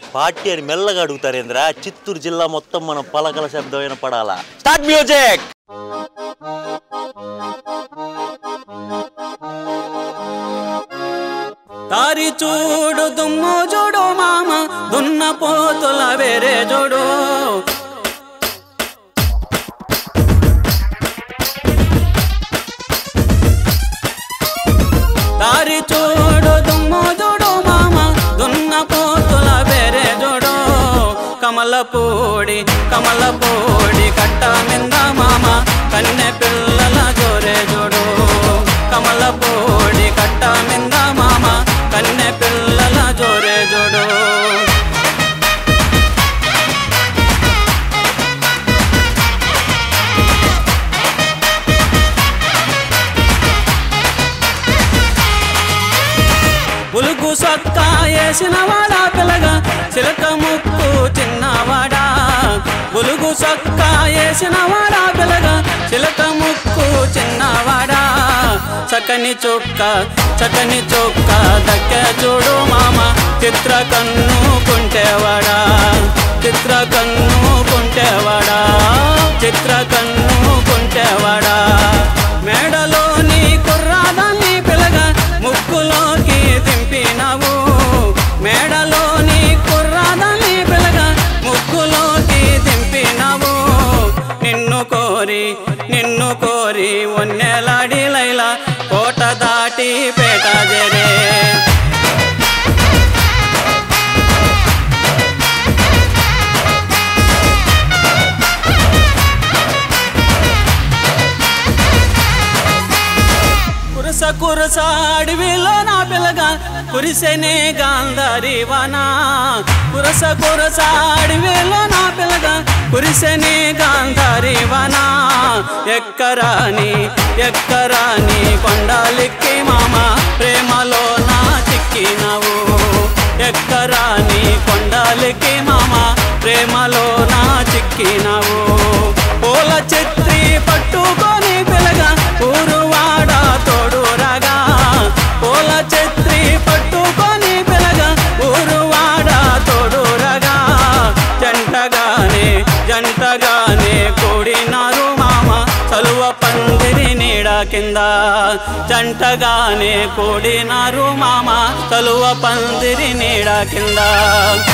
party అని మెల్లగా అడుగుతారేంద్రా చిత్తూరు జిల్లా మొత్తం మనం పలకల శబ్దం వినపడాలా స్టార్ట్ మ్యూజిక్ దారి చూడు దుమ్ము చూడు మామ దున్న పోతుల వేరే చూడు దారి చూడు దుమ్ము చూడు మామ దున్న పోతుల వేరే చూడు కమలపూడి కమలపూడి కట్ట మింద మామ కన్నె పిల్లల జోరే చూడు కమలపూడి కట్ట మింద మామ కన్నె పిల్లల జోరే చూడు బులుగు సొక్క వేసిన వాడా పిల్లగా చిలక ముక్కు చిన్నవాడా బులుగు సొక్క వేసిన వాడా పిల్లగా చిలక ముక్కు చిన్నవాడా చక్కని చొక్క చక్కని చొక్క దక్క చూడు మామ చిత్ర కన్ను కుంటేవాడా చిత్ర కన్ను కుంటేవాడా చిత్ర కన్ను కుంటేవాడా మేడలోని కుర్రాదాన్ని పిల్లగా ముక్కులోకి దింపినావు మేడలోని కుర్రాదాన్ని పిల్లగా ముక్కులోకి దింపినావు నిన్ను కోరి నిన్ను కోరి ఒన్నెలాడి లైలా కోట దాటి పేట జరే కురస కురస అడవిలో నా పిల్లగా కురిసెనే గాంధారి వానా కురస కురస అడవిలో నా పిల్లగా కురిసెనే గాంధారి వానా ఎక్కరాని ఎక్కరాని కొండాలిక్కి మామ ప్రేమలో నా చిక్కినవు ఎక్కరాని కొండాలిక్కి మామ ప్రేమలో నా చిక్కినవు పూల చెత్రి పట్టుకొని పిలగా ఊరువాడ తోడు రాగా పూల చెత్రి పట్టుకొని పిలగా ఊరువాడ తోడు రాగా జంటగానే జంటగానే కూడినారు మామ చలువ పందిరి నీడ కింద జంటగానే కూడినారు మామ చలువ పందిరి నీడ కింద